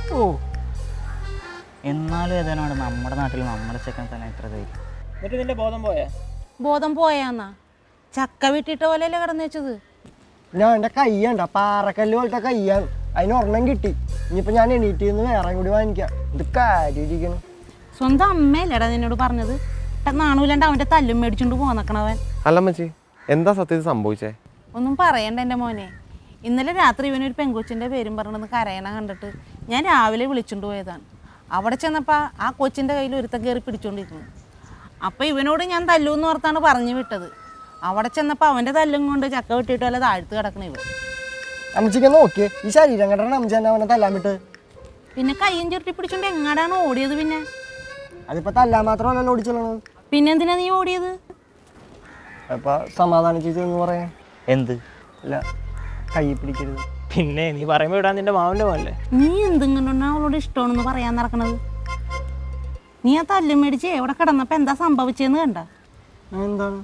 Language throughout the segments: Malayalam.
ഓ എന്നാലും ഏതാനാണ് നമ്മുടെ നാട്ടിൽ നമ്മുടെ ചെക്കൻ തന്നെ ഇത്ര ധൈര്യം എന്നിട്ട് നിന്റെ ബോധം പോയാ ബോധം പോയാന്നാ ചക്ക വിട്ടിട്ട പോലെയല്ലേ കിടന്നു വെച്ചത് ഞാൻ എൻ്റെ കയ്യണ്ട പാറക്കല്ല് പോലത്തെ കയ്യാണ് അതിന് ഒരെണ്ണം കിട്ടി ഇനിയിപ്പോൾ ഞാൻ എണീറ്റ് നിന്ന് വേറെ കൂടി വാങ്ങിക്കാം ഇത് കാര്യം ഇരിക്കണം സ്വന്തം അമ്മയല്ലേടാ നിന്നോട് പറഞ്ഞത് ട്ട നാണൂലണ്ട് അവന്റെ തല്ലും മേടിച്ചോണ്ട് പോന്നക്കണവൻ അല്ല മച്ചി എന്താ സത്യത്തിൽ സംഭവിച്ചേ ഒന്നും പറയണ്ട എൻ്റെ മോനെ ഇന്നലെ രാത്രി ഇവനൊരു പെങ്കൊച്ചിൻ്റെ പേരും പറഞ്ഞത് കരയണ കണ്ടിട്ട് ഞാൻ രാവിലെ വിളിച്ചുകൊണ്ട് പോയതാണ് അവിടെ ചെന്നപ്പോൾ ആ കൊച്ചിൻ്റെ കയ്യിൽ ഒരുത്തൻ കയറി പിടിച്ചോണ്ടിരുന്നു അപ്പോൾ ഇവനോട് ഞാൻ തല്ലൂന്ന് ഓർത്താണ് പറഞ്ഞു വിട്ടത് അവിടെ ചെന്നപ്പോൾ അവൻ്റെ തല്ലും കൊണ്ട് ചക്ക വെട്ടിയിട്ട് വല്ല താഴ്ത്ത് കിടക്കണ ഇവൻ അമ്മച്ചിക്ക് നോക്കിയേ ഈ ശരീരം കണ്ടാണ് അമ്മച്ചി എന്നെ അവനെ തല്ലാൻ വിട്ട് പിന്നെ കയ്യും ചുരുട്ടി പിടിച്ചോണ്ട് എങ്ങാടാണ് ഓടിയത് പിന്നെ അതിപ്പോൾ തല്ലാൻ മാത്രമല്ലല്ലോ ഓടിച്ചുള്ളത് പിന്നെ എന്തിനാ നീ ഓടിയത് അപ്പോൾ സമാധാനിച്ചു എന്ന് പറയാൻ എന്ത് അല്ല കൈ പിടിക്കരുത് പിന്നെ നീ പറയുമ്പോ ഇടാൻ നിന്റെ മാവന്റെ മോല്ലേ നീ എന്തിങ്ങനെ അവളോട് ഇഷ്ടമാണെന്ന് പറയാൻ നടക്കണത് നീ ആ തല്ലും മേടിച്ച് എവിടെ കിടന്നപ്പോൾ എന്താ സംഭവിച്ചതെന്ന് കണ്ട ആ, എന്താണ്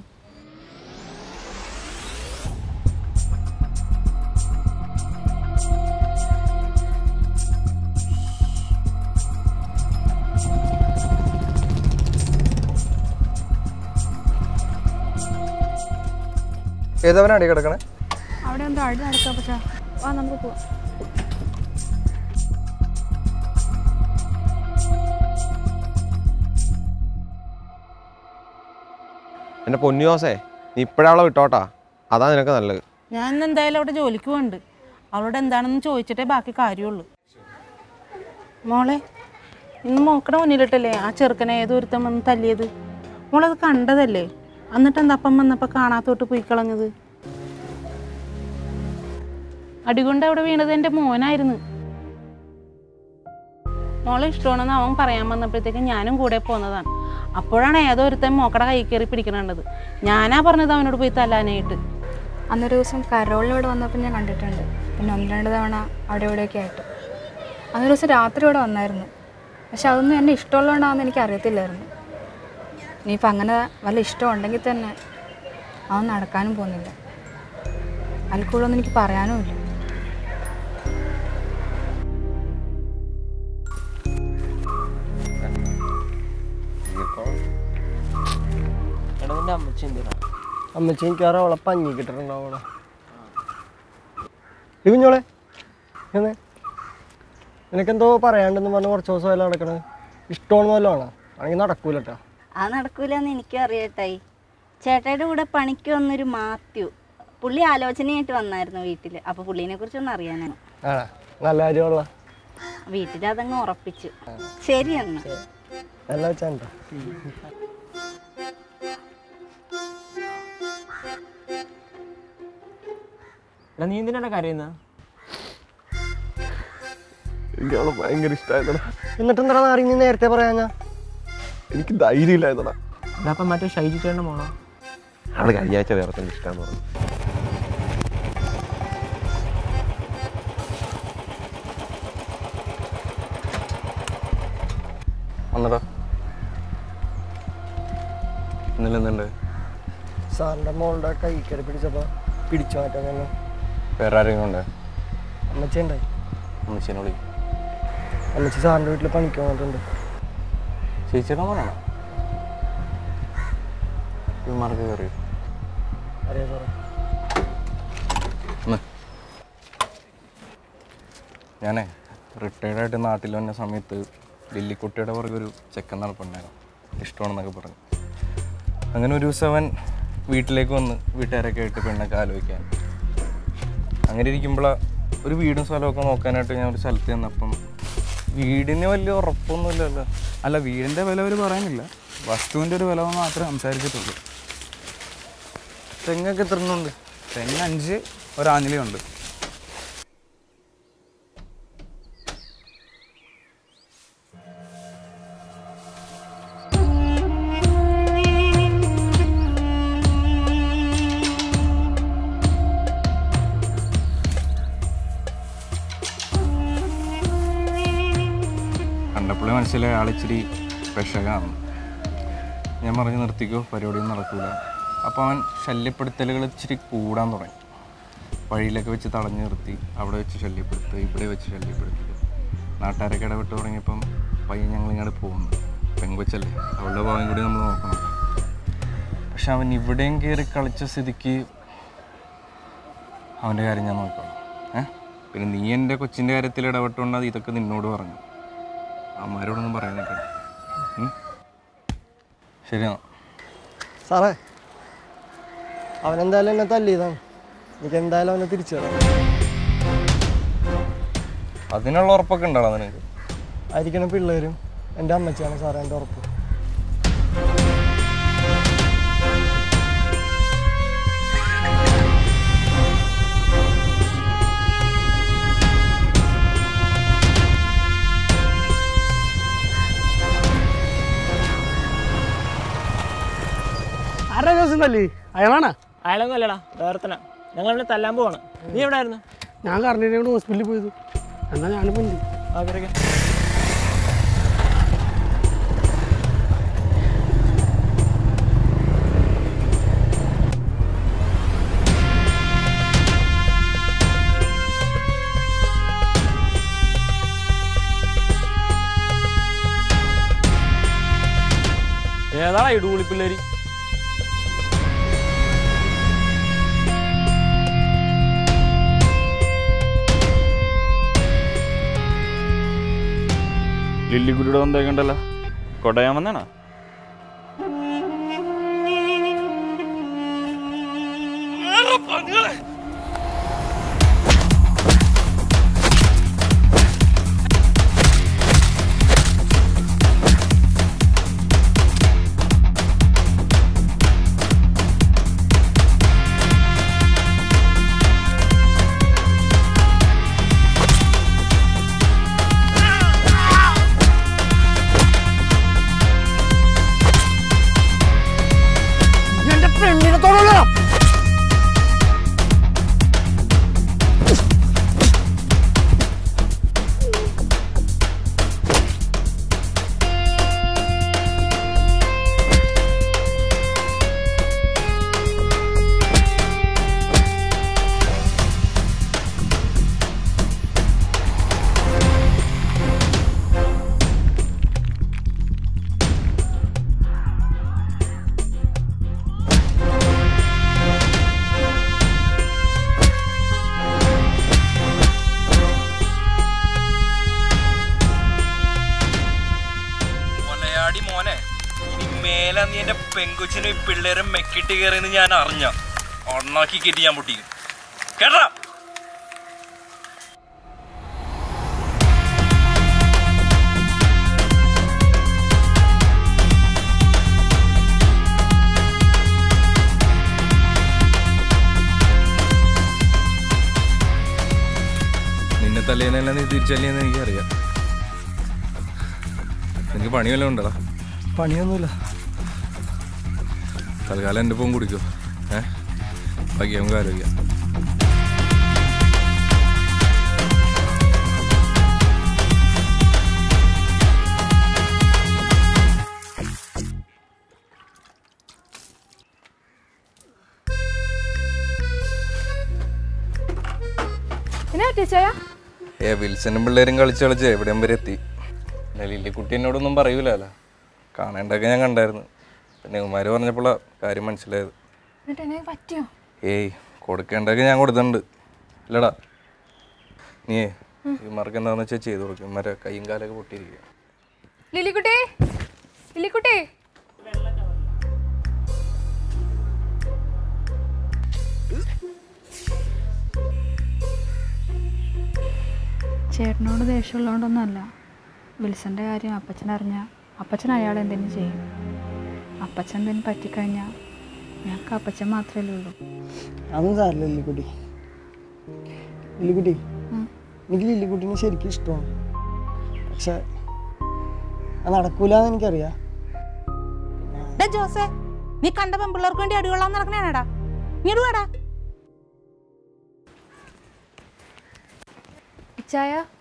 ഏതവനാടി കിടക്കണേ അവിടെ എന്തോ അടി നടക്കാം പക്ഷേ വാ നമുക്ക് പോവാം എൻ്റെ പൊന്നിയോസേ നീ ഇപ്പോഴാളെ വിട്ടോട്ടാ അതാ നിനക്ക് നല്ലത് ഞാൻ ഇന്ന് എന്തായാലും അവിടെ ജോലിക്ക് പോകുന്നുണ്ട് അവളോട് എന്താണെന്ന് ചോദിച്ചിട്ടേ ബാക്കി കാര്യമുള്ളൂ മോളെ ഇന്ന് മോക്കടെ മുന്നിലിട്ടല്ലേ ആ ചെറുക്കനെ ഏതൊരുത്തം വന്ന് തല്ലിയത് മോളത് കണ്ടതല്ലേ എന്നിട്ട് എന്താ അപ്പം വന്നപ്പോൾ കാണാത്തോട്ട് പോയി കളഞ്ഞത് അടികൊണ്ട് അവിടെ വീണത് എൻ്റെ മോനായിരുന്നു മോളെ ഇഷ്ടമാണെന്ന് അവൻ പറയാൻ വന്നപ്പോഴത്തേക്ക് ഞാനും കൂടെ പോന്നതാണ് അപ്പോഴാണ് ഏതോ ഒരുത്തൻ മോക്കടെ കൈ കയറി പിടിക്കണത് ഞാനാ പറഞ്ഞത് അവനോട് പോയി തല്ലാനായിട്ട് അന്നൊരു ദിവസം കരോളിൽ ഇവിടെ വന്നപ്പോൾ ഞാൻ കണ്ടിട്ടുണ്ട് പിന്നെ ഒന്ന് രണ്ട് തവണ അവിടെ ഇവിടെയൊക്കെ ആയിട്ട് അന്നൊരു ദിവസം രാത്രി ഇവിടെ വന്നായിരുന്നു പക്ഷെ അതൊന്നും എന്നെ ഇഷ്ടമുള്ളതുകൊണ്ടാണെന്ന് എനിക്ക് അറിയത്തില്ലായിരുന്നു ഇനിയിപ്പോൾ അങ്ങനെ വല്ല ഇഷ്ടം ഉണ്ടെങ്കിൽ തന്നെ അതൊന്നും നടക്കാനും പോകുന്നില്ല അതിൽക്കുള്ളൊന്നും എനിക്ക് പറയാനും ഇല്ല എടാ നിന്റെ അമ്മച്ചി എന്തിനാ അമ്മച്ചി എനിക്കാറ് അവളെ പഞ്ഞി കിട്ടിട്ടുണ്ടാവണം ഇത് കുഞ്ഞോളെ എന്ന് നിനക്കെന്തോ പറയാണ്ടെന്ന് പറഞ്ഞ് കുറച്ച് ദിവസം വല്ല നടക്കണത് ഇഷ്ടമാണ് വല്ലതാണ് ആണെങ്കിൽ നടക്കൂല കേട്ടോ അത് നടക്കൂലെന്ന് എനിക്കും അറിയട്ടായി ചേട്ടായുടെ കൂടെ പണിക്ക് വന്നൊരു മാത്യു പുള്ളി ആലോചനയായിട്ട് വന്നായിരുന്നു വീട്ടിൽ അപ്പോൾ പുള്ളീനെ കുറിച്ചൊന്നും അറിയാനാണ് ആണോ നല്ല കാര്യമുള്ള വീട്ടിൽ അതങ്ങ് ഉറപ്പിച്ചു ശരി എന്നാ നല്ല വെച്ചാ എടാ നീ എന്തിനാണ് കരയുന്ന എനിക്ക് അവളെ ഭയങ്കര ഇഷ്ടമായതടാ എന്നിട്ട് എന്താ നാറി നീ നേരത്തെ പറയാഞ്ഞാ എനിക്ക് ധൈര്യമില്ലായതടാ എടാ അപ്പം മറ്റേ ഷൈജി ചേട്ടൻ്റെ മോളോ അവള് കഴിഞ്ഞ ആഴ്ച വേറെ തന്നെ ഇഷ്ടമാന്ന് പറഞ്ഞു വന്നടാ ഇന്നലെ എന്തുണ്ട് സാറിൻ്റെ മോളുടെ കൈ കയറി പിടിച്ചപ്പോൾ പിടിച്ചു മാറ്റാൻ തന്നെ വേറെ ആരെങ്കിലും ഉണ്ട് അമ്മച്ചി ഉണ്ടായി അമ്മച്ചീനെ വിളി അമ്മച്ചി സാറിൻ്റെ വീട്ടിൽ പണിക്ക് വന്നിട്ടുണ്ട് ചേച്ചിയുടെ മോനാണോ ഇവന്മാർക്ക് കയറി അറിയാം സാറേ ഞാനേ റിട്ടയർഡ് ആയിട്ട് നാട്ടിൽ വന്ന സമയത്ത് ലില്ലിക്കുട്ടിയുടെ പുറകെ ഒരു ചെക്കൻ നടപ്പുണ്ടായിരുന്നു ഇഷ്ടമാണെന്നൊക്കെ പറഞ്ഞു അങ്ങനെ ഒരു ദിവസം അവൻ വീട്ടിലേക്ക് വന്ന് വീട്ടുകാരൊക്കെ ആയിട്ട് പെണ്ണൊക്കെ ആലോചിക്കാൻ അങ്ങനെ ഇരിക്കുമ്പോഴാണ് ഒരു വീടും സ്ഥലമൊക്കെ നോക്കാനായിട്ട് ഞാൻ ഒരു സ്ഥലത്ത് ചെന്നപ്പം വീടിന് വലിയ ഉറപ്പൊന്നുമില്ലല്ലോ അല്ല വീടിൻ്റെ വില അവർ പറയുന്നില്ല വസ്തുവിൻ്റെ ഒരു വില മാത്രമേ സംസാരിച്ചിട്ടുള്ളൂ തെങ്ങൊക്കെ എത്ര എണ്ണമുണ്ട് തെങ്ങ് അഞ്ച് ഒരാഞ്ഞിലിയുണ്ട് കണ്ടപ്പോഴേ മനസ്സിലായി ആളിച്ചിരി വിഷകാണ് ഞാൻ പറഞ്ഞു നിർത്തിക്കോ പരിപാടിയൊന്നും നടക്കൂല അപ്പോൾ അവൻ ശല്യപ്പെടുത്തലുകൾ ഇച്ചിരി കൂടാൻ തുടങ്ങി വഴിയിലൊക്കെ വെച്ച് തടഞ്ഞു നിർത്തി അവിടെ വെച്ച് ശല്യപ്പെടുത്തുക ഇവിടെ വെച്ച് ശല്യപ്പെടുത്തുക നാട്ടുകാരൊക്കെ ഇടപെട്ട് തുടങ്ങിയപ്പം പയ്യൻ ഞങ്ങൾ ഇങ്ങോട്ട് പോകുന്നു പെങ്കൊച്ചല്ലേ അവളുടെ ഭാഗം കൂടി നമ്മൾ നോക്കണം പക്ഷെ അവൻ ഇവിടെയും കയറി കളിച്ച സ്ഥിതിക്ക് അവൻ്റെ കാര്യം ഞാൻ നോക്കണം ഏ പിന്നെ നീ എൻ്റെ കൊച്ചിൻ്റെ കാര്യത്തിൽ ഇടപെട്ടുകൊണ്ട് അത് ഇതൊക്കെ നിന്നോട് പറഞ്ഞു അമ്മമാരോടൊന്നും പറയാൻ നിൽക്കണം ഉം? ശരിയാ സാറേ അവനെന്തായാലും എന്നെ തല്ലിയതാണ് എനിക്ക് എന്തായാലും അവനെ തിരിച്ചു തരാം അതിനുള്ള ഉറപ്പൊക്കെ ഉണ്ടോ നിനക്ക് ആയിരിക്കണ പിള്ളേരും എൻ്റെ അമ്മച്ചിയാണ് സാറേ എൻ്റെ ഉറപ്പ് ആരുടെ ദിവസം തല്ലി അയാളാണ് അയാളൊന്നും അല്ലടാ വേർത്തന ഞങ്ങൾ ഇവിടെ തല്ലാൻ പോവാണ് നീ എവിടെ ആയിരുന്നു ഞാൻ കറണ്ടിനെ കൊണ്ട് ഹോസ്പിറ്റലിൽ പോയത് എന്നാ ഞാനിപ്പോൾ ഉണ്ട് അവരൊക്കെ ഏതാടാ ഇടുകൂളി പിള്ളേര് ലില്ലിക്കുട്ടിയുടെ വന്നേക്കണ്ടല്ലോ കൊടയാൻ വന്നാണോ എന്റെ പെണ്ണിനെ തൊടല്ലോ മലയാടി മോനെ ഇനി മേലെ നീ എന്റെ പെങ്കൊച്ചിനെ ഈ പിള്ളേരെ മെക്കിട്ട് കയറിയെന്ന് ഞാൻ അറിഞ്ഞ ഒണ്ണാക്കി കെട്ടി ഞാൻ പൊട്ടിക്കും കേട്ടാ നിന്നെ തലേനല്ല നീ തിരിച്ചല്ലേന്ന് എനിക്കറിയാം നിനക്ക് പണി വല്ലതും ഉണ്ടടാ പണിയൊന്നുമില്ല തൽക്കാലം എൻ്റെ ഒപ്പം കുടിക്കോ ഏ ബാക്കി നമുക്ക് ആലോചിക്കാം എന്നാ ടീച്ചറാ ഏ വിൽസനും പിള്ളേരും കളിച്ച് കളിച്ച് എവിടെയും വരെ എത്തി പിന്നെ ലില്ലിക്കുട്ടി എന്നോടൊന്നും പറയൂലല്ലോ കാണേണ്ടതൊക്കെ ഞാൻ കണ്ടായിരുന്നു പിന്നെ ഉമാര് പറഞ്ഞപ്പോഴാണ് കാര്യം മനസ്സിലായത് എന്നിട്ട് എന്നെ പറ്റിയോ ഏയ് കൊടുക്കേണ്ടതൊക്കെ ഞാൻ കൊടുത്തിട്ടുണ്ട് ഇല്ലടാ നീയേ ഇമാർക്ക് എന്താണെന്ന് വെച്ചാൽ ചെയ്തു കൊടുക്കും ഇമാരെ കൈയും കാലൊക്കെ പൊട്ടിയിരിക്കുക ലിലിക്കുട്ടി ലിലിക്കുട്ടി ചേട്ടനോട് ദേഷ്യമുള്ളതുകൊണ്ടൊന്നുമല്ല വിൽസൻ്റെ കാര്യം അപ്പച്ചൻ അറിഞ്ഞാൽ അപ്പച്ചൻ അയാൾ എന്തെങ്കിലും ചെയ്യും അപ്പച്ചൻ എന്തെങ്കിലും പറ്റിക്കഴിഞ്ഞാൽ ഞങ്ങൾക്ക് അപ്പച്ചൻ മാത്രമല്ലേ ഉള്ളൂ അതൊന്നും സാറില്ല ലില്ലിക്കുട്ടി ലില്ലിക്കുട്ടി എനിക്ക് ലില്ലിക്കുട്ടിനെ ശരിക്കും ഇഷ്ടമാണ് പക്ഷെ അത് നടക്കൂലെന്ന് എനിക്കറിയാം ഡാ ജോസേ നീ കണ്ട പെമ്പിള്ളേർക്ക് വേണ്ടി അടികൊള്ളാൻ നടക്കണേടാ നീ ഇടുവാടാ ഇച്ചായ